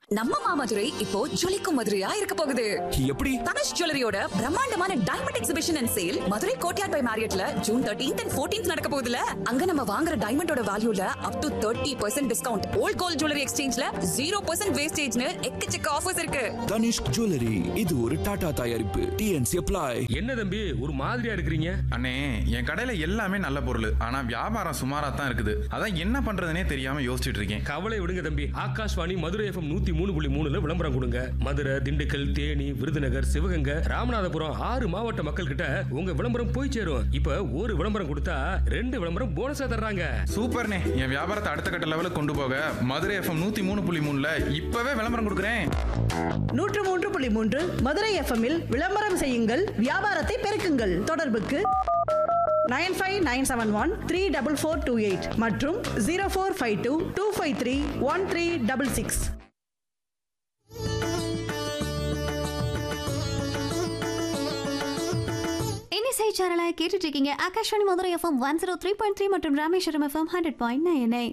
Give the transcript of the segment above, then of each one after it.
நம்ம மாமதுரை இப்போ ஜொலிக்கும் மதுரையா இருக்க போகுது எப்படி தனுஷ் ஜுவல்லரியோட பிரம்மாண்டமான diamond exhibition and sale Madurai courtyard by மேரியட்ல ஜூன் தேர்ட்டீன்த் அண்ட் ஃபோர்டீன்த் நடக்க போகுதுல அங்க நம்ம வாங்குற டைமண்டோட வேல்யூல up to thirty percent discount old gold jewellery எக்ஸ்சேஞ்ச்ல ஜீரோ பர்சன்ட் வேஸ்டேஜ்னு எக்கச்சக்க ஆஃபர்ஸ் இருக்கு தனிஷ்க் ஜுவல்லரி இது ஒரு டாடா தயாரிப்பு டிஎன்சி அப்ளை என்ன தம்பி ஒரு மாதிரியா இருக்கிறீங்க அண்ணே என் கடையில எல்லாமே நல்ல பொருள் ஆனா வியாபாரம் சுமாரா தான் இருக்குது அதான் என்ன பண்றதுனே தெரியாம யோசிச்சுட்டு இருக்கேன் கவலை விடுங்க தம்பி ஆகாஷ்வாணி மதுரை எஃப்எம் நூத்தி மூணு புள்ளி மூணுல விளம்பரம் கொடுங்க மதுரை திண்டுக்கல் தேனி விருதுநகர் சிவகங்கை ராமநாதபுரம் ஆறு மாவட்ட மக்கள் கிட்ட உங்க விளம்பரம் போய் சேரும் இப்ப ஒரு விளம்பரம் கொடுத்தா ரெண்டு விளம்பரம் போனஸா தர்றாங்க சூப்பர்ண்ணே என் வியாபாரத்தை அடுத்த கட்ட லெவலுக்கு கொண்டு போக மதுரை எஃப்எம் நூத்தி மூணு புள்ளி மூணுல இப்பவே விளம்பரம் கொடுக்குறேன் நூற்று மூன்று புள்ளி மூன்று மதுரை எஃப்எம்மில் விளம்பரம் செய்யுங்கள் வியாபாரத்தை பெருக்குங்கள் தொடர்புக்கு nine five nine seven one three double four two eight மற்றும் zero four five two two five three one three double six இன்னிசை சேனலை கேட்டுட்டு இருக்கீங்க Akashvani Madurai FM one zero three point three மற்றும் Rameswaram FM hundred point nine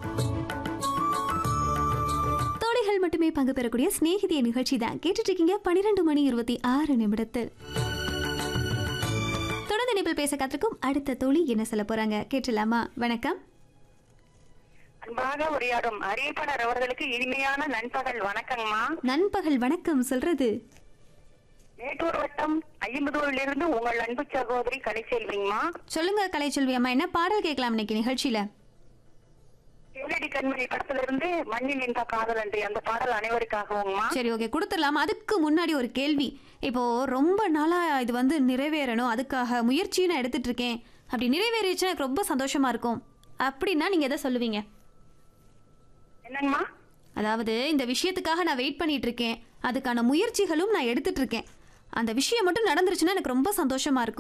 தோழிகள் மட்டுமே பங்கு பெறக்கூடிய சிநேகிதிய நிகழ்ச்சி தான் கேட்டுட்டு இருக்கீங்க பன்னிரெண்டு மணி இருபத்தி ஆறு நிமிடத்தில் தொடர்ந்து நிபில் பேச காத்திருக்கும் அடுத்த தோழி என்ன சொல்ல போறாங்க கேட்டலாமா வணக்கம் அன்பாக உரையாடும் அறிவிப்பாளர் அவர்களுக்கு இனிமையான நண்பகல் வணக்கங்கம்மா நண்பகல் வணக்கம் சொல்றது மேட்டூர் வட்டம் ஐம்பதூரிலிருந்து உங்கள் அன்பு சகோதரி கலைச்செல்விங்கம்மா சொல்லுங்க கலைச்செல்வி அம்மா என்ன பாடல் கேட்கலாம் இன்னைக்கு நிகழ்ச்சியில கேளடி கண்மணி படத்திலிருந்து மண்ணில் நின்ற காதல் அன்று அந்த பாடல் அனைவருக்காகவுங்கம்மா சரி ஓகே கொடுத்துடலாம் அதுக்கு முன்னாடி ஒரு கேள்வி இப்போ ரொம்ப நாளா இது வந்து நிறைவேறணும் அதுக்காக முயற்சியும் நான் எடுத்துட்டு இருக்கேன் அப்படி நிறைவேறிச்சுன்னா எனக்கு ரொம்ப சந்தோஷமா இருக்கும் அப்படின்னா நீங்க எதை சொல்லுவீங்க என்னங்கம்மா அதாவது இந்த விஷயத்துக்காக நான் வெயிட் பண்ணிட்டு இருக்கேன் அதுக்கான முயற்சிகளும் நான் எடுத்துட்டு இருக்கேன் அந்த விஷயம் மட்டும் நடந்துருச்சுன்னா எனக்கு ரொம்ப சந்தோஷமா இருக்கும்